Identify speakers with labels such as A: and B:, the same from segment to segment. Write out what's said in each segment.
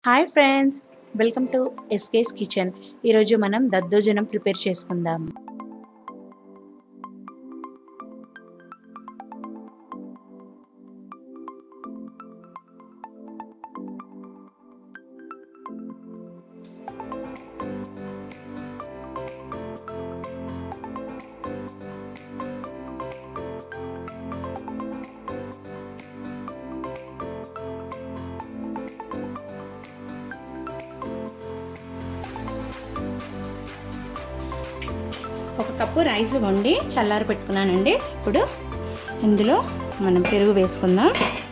A: hi friends welcome to SK's kitchen ఈరోజు మనం దద్దోజనం ప్రిపేర్ చేసుకుందాం
B: ఒక కప్పు రైస్ వండి చల్లారి పెట్టుకున్నానండి ఇప్పుడు ఇందులో మనం పెరుగు వేసుకుందాం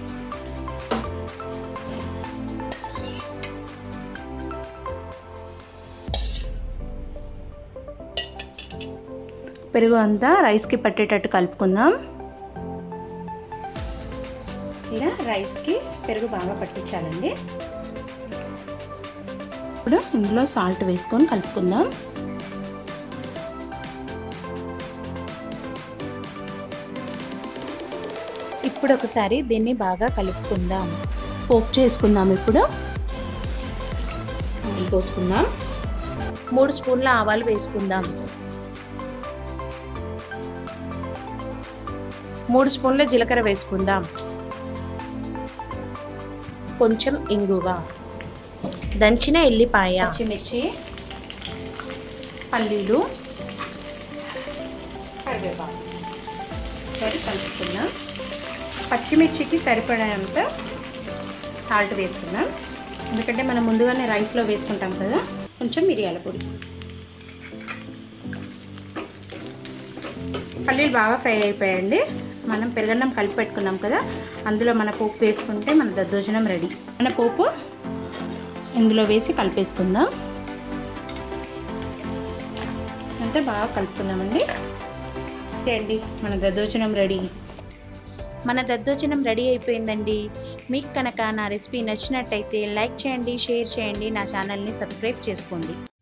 B: పెరుగు అంతా రైస్కి పట్టేటట్టు కలుపుకుందాం ఇలా రైస్కి పెరుగు బాగా పట్టించాలండి ఇప్పుడు ఇందులో సాల్ట్ వేసుకొని కలుపుకుందాం
A: ఇప్పుడు ఒకసారి దీన్ని బాగా కలుపుకుందాం
B: పోపు చేసుకుందాం ఇప్పుడు ఆయిల్ పోసుకుందాం
A: మూడు స్పూన్ల ఆవాలు వేసుకుందాం మూడు స్పూన్ల జీలకర్ర వేసుకుందాం కొంచెం ఇంగువ దంచిన ఎల్లిపాయ
B: పచ్చిమిర్చి పల్లీలు కరివేపాకు సరి కలుపుకుందాం పచ్చిమిర్చికి సరిపడేంత సాల్ట్ వేసుకుందాం ఎందుకంటే మనం ముందుగానే రైస్లో వేసుకుంటాం కదా కొంచెం మిరియాల పొడి పల్లీలు బాగా ఫ్రై అయిపోయాయండి మనం పెరుగన్నం కలిపి పెట్టుకున్నాం కదా అందులో మన పోపు వేసుకుంటే మన దద్దోజనం రెడీ మన పోపు ఇందులో వేసి కలిపేసుకుందాం అంతా బాగా కలుపుకుందామండి అండి మన దద్దోజనం రెడీ
A: మన దద్దోజనం రెడీ అయిపోయిందండి మీకు కనుక నా రెసిపీ నచ్చినట్టయితే లైక్ చేయండి షేర్ చేయండి నా ఛానల్ని సబ్స్క్రైబ్ చేసుకోండి